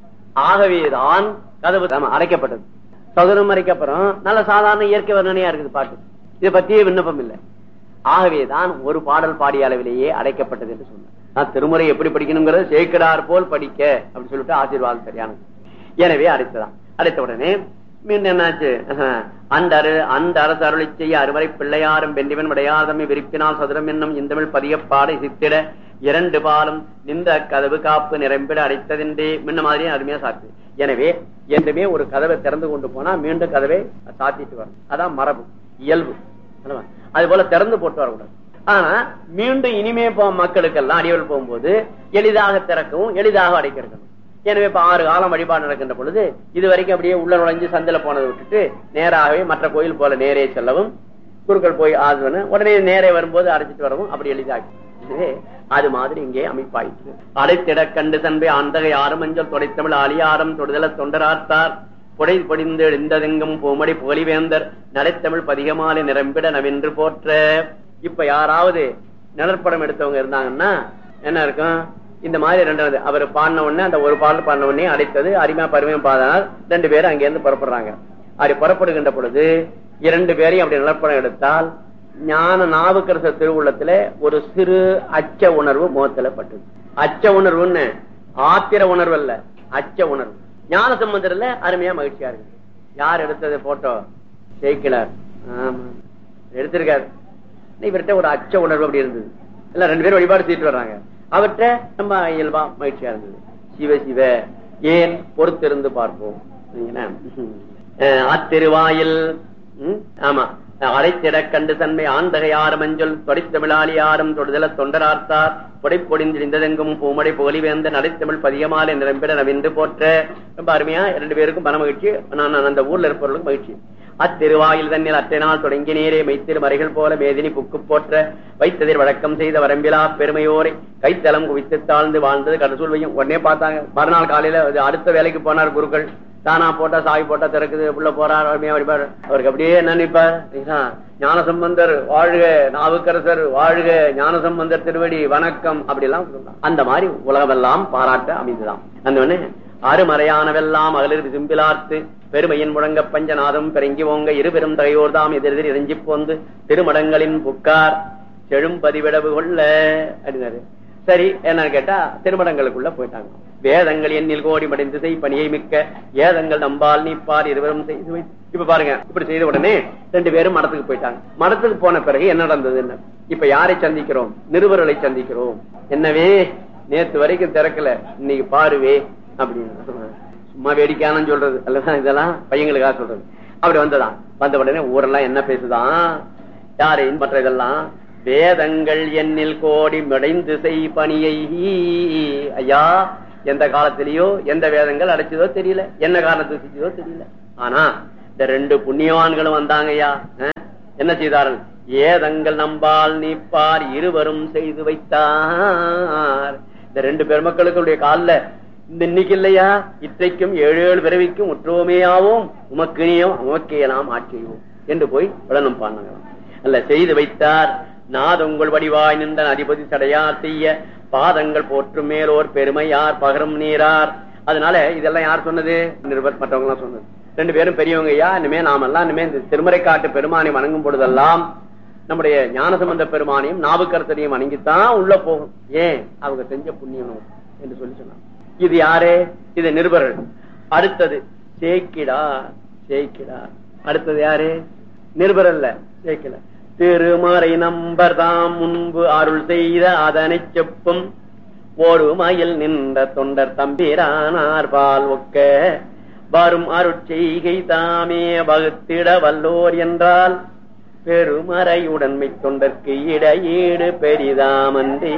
ஆகவேதான் கதவு ஆமா, அடைக்கப்பட்டது சதுரம் மறைக்கு அப்புறம் நல்ல சாதாரண இயற்கை வர்ணனையா இருக்குது பாட்டு இதை பத்தியே விண்ணப்பம் இல்லை ஆகவேதான் ஒரு பாடல் பாடிய அளவிலேயே அடைக்கப்பட்டது என்று சொன்னார் நான் திருமுறை எப்படி படிக்கணுங்கிறது சேக்கடார் போல் படிக்க அப்படின்னு சொல்லிட்டு ஆசீர்வாதம் சரியானது எனவே அடைத்ததான் அடைத்த உடனே மீண்டும் என்னாச்சு அஹ், அந்த அரு அந்த அரசு அருளை செய்ய அறுவரை பிள்ளையாரும் வெண்டிவன் விடையாதமை விரிப்பினால் சதுரம் என்னும் இந்தமிழ் பதிய பாடை சித்திட இரண்டு பாலும் நின்ற கதவு காப்பு நிரம்பிட அடைத்ததென்றே முன்ன மாதிரியே அருமையா சாத்து எனவே என்றுமே ஒரு கதவை திறந்து கொண்டு போனா மீண்டும் கதவை சாத்திட்டு வரும் அதான் மரபு இயல்பு அல்லவா? அது போல திறந்து போட்டு வரக்கூடாது ஆனா மீண்டும் இனிமே போ மக்களுக்கெல்லாம் அடிவல் போகும்போது எளிதாக திறக்கவும் எளிதாக அடைக்கிறதும் எனவே இப்ப ஆறு காலம் வழிபாடு நடக்கின்ற பொழுது இது வரைக்கும் அப்படியே உள்ள நுழைஞ்சு சந்தில போனதை விட்டுட்டு நேராகவே மற்ற கோயில் போல நேரே செல்லவும் குருக்கள் போய் ஆதுவனு உடனே நேரே வரும்போது அடைச்சிட்டு வரவும் அப்படி எளிதாகி எனவே அது மாதிரி இங்கே அமைப்பாயிற்று அடைத்திட கண்டு தன்பை ஆந்தகை ஆறும் அஞ்சல் தொடைத்தமிழ் ஆலியாரம் தொடுதல தொண்டராத்தார் புடை பொடிந்து எழுந்ததெங்கும் பூமடி புகழிவேந்தர் நடைத்தமிழ் பதிகமாலை நிரம்பிட நவென்று போற்ற இப்ப யாராவது நிழற்படம் எடுத்தவங்க இருந்தாங்கன்னா என்ன இருக்கும் இந்த மாதிரி ரெண்டாவது அவர் பாடின உடனே அந்த ஒரு பாடல் பாடின உடனே அடைத்தது அரிமா பருமையும் பாதனால் ரெண்டு பேரும் அங்கிருந்து புறப்படுறாங்க அப்படி புறப்படுகின்ற பொழுது இரண்டு பேரையும் அப்படி நிலப்படம் எடுத்தால் ஞான நாவுக்கரசர் திருவுள்ளத்துல ஒரு சிறு அச்ச உணர்வு முகத்துல பட்டது அச்ச உணர்வுன்னு ஆத்திர உணர்வு அல்ல அச்ச உணர்வு ஞான சம்பந்தர்ல அருமையா மகிழ்ச்சியா இருக்கு யார் எடுத்தது போட்டோ ஜெயிக்கலார் ஆமா எடுத்திருக்காரு இவர்கிட்ட ஒரு அச்ச உணர்வு அப்படி இருந்தது எல்லாம் ரெண்டு பேரும் வழிபாடு செய்துட்டு வர்றாங்க அவர்கிட்ட நம்ம இயல்பா மகிழ்ச்சியா இருந்தது சிவ சிவ ஏன் பொறுத்திருந்து பார்ப்போம் சரிங்களா? அஹ் அத்திருவாயில் ம், ஆமா அரைத்திட கண்டு தன்மை ஆந்தகையாறு மஞ்சள் தொடைத்தமிழாளி ஆறும் தொடுதல தொண்டரார்த்தார் பொடை பொடிந்திருந்ததெங்கும் பூமடை புகழிவேந்த நடைத்தமிழ் பதியமாலை நிரம்பிட நவின்று போற்ற ரொம்ப அருமையா இரண்டு பேருக்கும் மன மகிழ்ச்சி நான் நான் அந்த ஊர்ல இருப்பவர்களுக்கு மகிழ்ச்சி அத்திருவாயில் தன்னில் அத்தை நாள் தொடங்கி நேரே மைத்திரு மறைகள் போல மேதினி புக்கு போற்ற வைத்ததில் வழக்கம் செய்த வரம்பிலா பெருமையோரை கைத்தலம் குவித்து தாழ்ந்து வாழ்ந்தது கடசூல் வையும் உடனே பார்த்தாங்க மறுநாள் காலையில அது அடுத்த வேலைக்கு போனார் குருக்கள் தானா போட்டா சாவி போட்டா திறக்குது உள்ள போறார் அருமையா வடிப்பார் அவருக்கு அப்படியே என்ன நினைப்பார் ஞான சம்பந்தர் வாழ்க நாவுக்கரசர் வாழ்க ஞான சம்பந்தர் திருவடி வணக்கம் அப்படி எல்லாம் சொல்லலாம் அந்த மாதிரி உலகமெல்லாம் பாராட்ட அமைந்துதான் அந்த உடனே அருமறையானவெல்லாம் மகளிர் விசும்பிலார்த்து பெருமையின் முழங்க பஞ்சநாதம் பெருங்கி ஓங்க இருபெரும் தகையோர்தாம் எதிரெதிர் இறைஞ்சி போந்து திருமடங்களின் புக்கார் செழும் பதிவிடவு கொள்ள அப்படின்னாரு சரி என்னன்னு கேட்டா திருமடங்களுக்குள்ள போயிட்டாங்க வேதங்கள் எண்ணில் கோடி மடைந்து செய் பணியை மிக்க ஏதங்கள் நம்பால் நீப்பார் இருவரும் செய்து வை இப்ப பாருங்க இப்படி செய்த உடனே ரெண்டு பேரும் மடத்துக்கு போயிட்டாங்க மடத்துக்கு போன பிறகு என்ன நடந்தது என்ன இப்ப யாரை சந்திக்கிறோம் நிருபர்களை சந்திக்கிறோம் என்னவே நேத்து வரைக்கும் திறக்கல இன்னைக்கு பாருவே அப்படின்னு சொன்னாங்க. சும்மா வேடிக்கையானு சொல்றது அல்லதான் இதெல்லாம் பையங்களுக்காக சொல்றது அப்படி வந்ததான் வந்த உடனே ஊரெல்லாம் என்ன பேசுதான் யாரு மற்ற இதெல்லாம் வேதங்கள் எண்ணில் கோடி மிடைந்து செய் பணியை ஐயா எந்த காலத்திலயோ எந்த வேதங்கள் அடைச்சதோ தெரியல என்ன காரணத்துக்கு செஞ்சதோ தெரியல ஆனா இந்த ரெண்டு புண்ணியவான்களும் வந்தாங்க ஐயா அஹ், என்ன செய்தார்கள் ஏதங்கள் நம்பால் நீப்பார் இருவரும் செய்து வைத்தார் இந்த ரெண்டு பெருமக்களுடைய கால்ல இந்த இன்னைக்கு இல்லையா இற்றைக்கும் ஏழு ஏழு பிறவிக்கும் உற்றோமேயாவும் உமக்கினியும் உமக்கே நாம் ஆட்சியோம் என்று போய் விளனம் பாருங்களாம் அல்ல செய்து வைத்தார் நாதங்கள் வடிவாய் நின்ற அதிபதி சடையார் செய்ய பாதங்கள் போற்றும் மேலோர் பெருமையார் பகரும் நீரார் அதனால இதெல்லாம் யார் சொன்னது நிருபர் மற்றவங்க எல்லாம் சொன்னது ரெண்டு பேரும் பெரியவங்க ஐயா இனிமே நாமெல்லாம் இனிமே இந்த திருமறை காட்டு பெருமானை வணங்கும் பொழுதெல்லாம் நம்முடைய ஞானசம்பந்த பெருமானையும் நாவுக்கரசரையும் வணங்கித்தான் உள்ள போகும் ஏன் அவங்க செஞ்ச புண்ணியம் என்று சொல்லி சொன்னாங்க இது யாரு இது நிருபர்கள் அடுத்தது சேக்கிடா சேக்கிடா அடுத்தது யாரு நிருபர் அல்ல சேக்கிடா திருமறை நம்பர் தாம் முன்பு அருள் செய்த அதனை செப்பும் ஒரு மயில் நின்ற தொண்டர் தம்பிரானார் பால் ஒக்க வரும் அருட்செய்கை தாமே வகுத்திட வல்லோர் என்றால் பெருமறை உடன்மை தொண்டர்க்கு இடையீடு பெரிதாமன்றே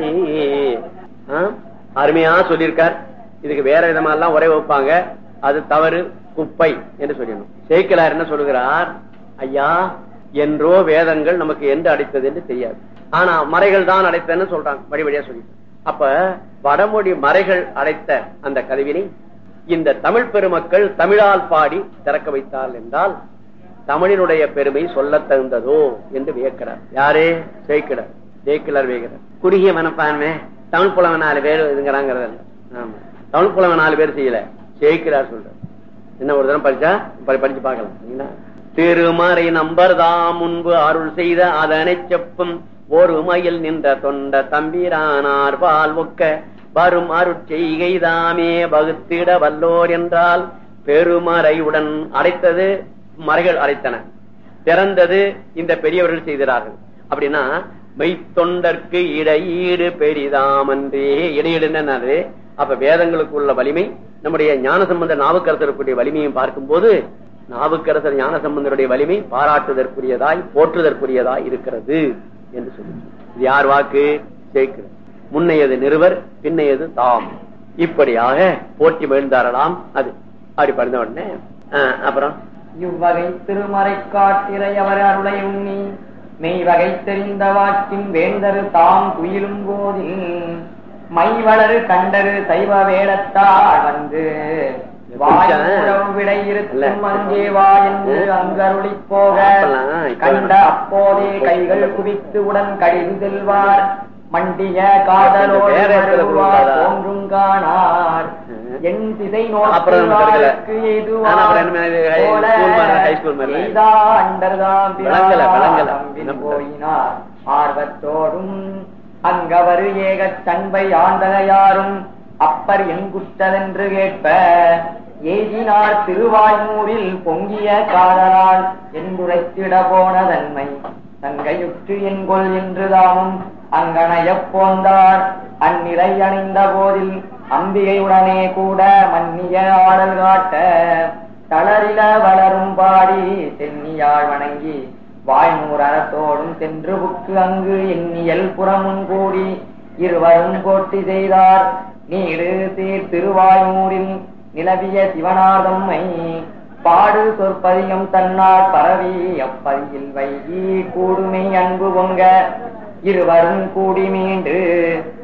ஆ? அருமையா சொல்லியிருக்கார் இதுக்கு வேற விதமா எல்லாம் உரை வைப்பாங்க அது தவறு குப்பை என்று சொல்லணும் சேக்கிலார் என்ன சொல்லுகிறார் ஐயா என்றோ வேதங்கள் நமக்கு எந்த அடைத்தது என்று தெரியாது ஆனா மறைகள் தான் அடைத்தன்னு சொல்றாங்க வழிவழியா சொல்லி அப்ப வடமொழி மறைகள் அடைத்த அந்த கருவினை இந்த தமிழ் பெருமக்கள் தமிழால் பாடி திறக்க வைத்தார் என்றால் தமிழினுடைய பெருமை சொல்ல தகுந்ததோ என்று வியக்கிறார் யாரே சேக்கிடார் சேக்கிலார் வியக்கிறார் குறுகிய மனப்பான்மை தமிழ் புலவன் நாலு பேர் இதுங்கிறாங்கிறது இல்ல. ஆமா தமிழ் புலவன் நாலு பேர் செய்யல சேக்கிலார் சொல்றார் என்ன ஒரு தரம் படிச்சா படி- படிச்சு பார்க்கலாம் சரிங்களா? திருமறை நம்பர் தாம் முன்பு அருள் செய்த அதனை செப்பும் ஒரு மயில் நின்ற தொண்ட தம்பிரானார் பால் ஒக்க வரும் அருட்செய்கை தாமே வகுத்திட வல்லோர் என்றால் பெருமறையுடன் அடைத்தது மறைகள் அடைத்தன திறந்தது இந்த பெரியவர்கள் செய்கிறார்கள் அப்படின்னா மெய்த்தொண்டர்க்கு இடையீடு பெரிதாமன்றே இடையீடுன்னு அப்ப வேதங்களுக்கு உள்ள வலிமை நம்முடைய ஞானசம்பந்த நாவுக்கரசருக்குரிய வலிமையும் பார்க்கும்போது நாவுக்கரசர் ஞானசம்பந்தருடைய வலிமை பாராட்டுதற்குரியதாய் போற்றுதற்குரியதாய் இருக்கிறது என்று சொல்லி இது யார் வாக்கு சேர்க்கிறது முன்னையது நிறுவர் பின்னையது தாம் இப்படியாக போட்டி வீழ்ந்தாரலாம் அது அப்படி படிந்த உடனே ஆஹ், அப்புறம் இவ்வகை திருமறை காட்டிரை அவர் அருளை உண்ணி மெய் வகை தெரிந்த வாக்கின் வேந்தரு தாம் துயிலும் போதில் மை வளரு கண்டரு சைவ வேடத்தால் வந்து வாயுறவு விடை இருக்கும் அங்கே வா என்று அங்கருளி போக கண்ட அப்போதே கைகள் குவித்து உடன் கழிந்து செல்வார் மண்டிய காதலோடு வேற இடத்துல வருவார் கொடுக்காதா? தோன்றும் காணார் என் திசை அப்புறம் நோக்கி நமக்கு தெரியல. வாழ்க்கு ஆனா அப்புறம் என்ன இது, high போல school மாதிரி, high school மாதிரி. எய்தா அண்டர்தாம் விளங்கல, விளங்கல. தம்பின் என்ன பண்றது? போயினார் ஆர்வத்தோடும் அங்கவரு ஏகத் தன்பை ஆண்டகையாரும் அப்பர் எங்குற்றதென்று கேட்ப ஏகினார் திருவாய்மூரில் பொங்கிய காதலால் என்றுரைத்திட போன தன்மை தங்கையுற்று என்கொள் என்று தாமும் அங்கனையப் போந்தார் அந்நிலை அணிந்த போதில் அம்பிகையுடனே கூட மன்னிய ஆடல் காட்ட தளரில வளரும் பாடி சென்னியாள் வணங்கி வாய்மூர் அறத்தோடும் சென்று புக்கு அங்கு எண்ணியல் புறமுன் கூடி இருவரும் போட்டி செய்தார் நீடு சீர் திருவாய்மூரில் நிலவிய சிவனாதம்மை பாடு சொற்பதிகம் தன்னால் பரவி அப்பதியில் வைகி கூடுமை அன்பு பொங்க இருவரும் கூடி மீண்டு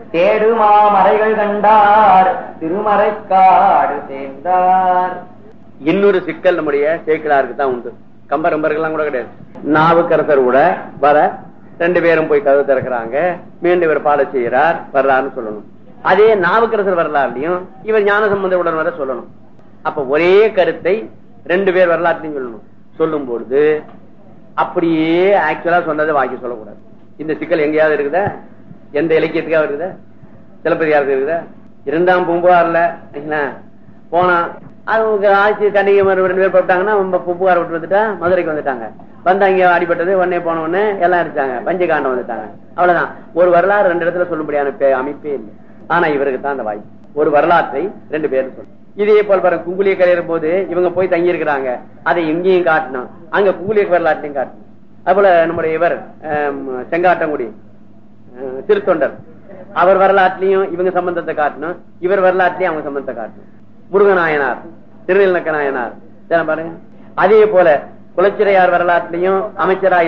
தேடுமா மறைகள் கண்டார் திருமறைக்காடு சேர்ந்தார் இன்னொரு சிக்கல் நம்முடைய சேக்கிலாருக்கு தான் உண்டு கம்பர் ரம்பர்கள்லாம் கூட கிடையாது நாவுக்கரசர் கூட வர ரெண்டு பேரும் போய் கதவு திறக்கிறாங்க மீண்டும் இவர் பாட செய்யறார் வரலாறுன்னு சொல்லணும் அதே நாவுக்கரசர் வரலாறுலையும் இவர் ஞான சம்பந்தருடன் வர சொல்லணும் அப்ப ஒரே கருத்தை ரெண்டு பேர் வரலாற்றையும் சொல்லணும் சொல்லும் பொழுது அப்படியே ஆக்சுவலா சொன்னதை வாங்கி சொல்லக்கூடாது இந்த சிக்கல் எங்கேயாவது இருக்குதா எந்த இலக்கியத்துக்காவது இருக்குதா சிலப்பதிகாரத்துக்கு இருக்குதா இரண்டாம் பூம்புகார்ல என்ன போனா அவங்க ஆட்சி கண்டிகை ரெண்டு பேர் போட்டாங்கன்னா பூம்புகார் விட்டு வந்துட்டா மதுரைக்கு வந்துட்டாங்க வந்தாங்க அடிபட்டது உடனே போன உடனே எல்லாம் அடிச்சாங்க பஞ்சகாண்டம் வந்துட்டாங்க அவ்வளவுதான் ஒரு வரலாறு ரெண்டு இடத்துல சொல்லும்படியான பே- அமைப்பே இல்லை ஆனா இவருக்கு தான் அந்த வாய்ப்பு ஒரு வரலாற்றை ரெண்டு பேரும் சொல்லணும் இதே போல் பாருங்க குங்குலிய கரையிற போது இவங்க போய் தங்கி இருக்கிறாங்க அதை எங்கேயும் காட்டணும் அங்க குங்குலிய வரலாற்றையும் காட்டணும் அதுபோல நம்முடைய இவர் ஆம், செங்காட்டங்குடி அஹ், திருத்தொண்டர் அவர் வரலாற்றிலையும் இவங்க சம்பந்தத்தை காட்டணும் இவர் வரலாற்றிலையும் அவங்க சம்பந்தத்தை காட்டணும் முருகநாயனார் திருநெல்நக்க நாயனார் இதெல்லாம் பாருங்க அதே போல குலச்சிறையார் வரலாற்றிலையும் அமைச்சராக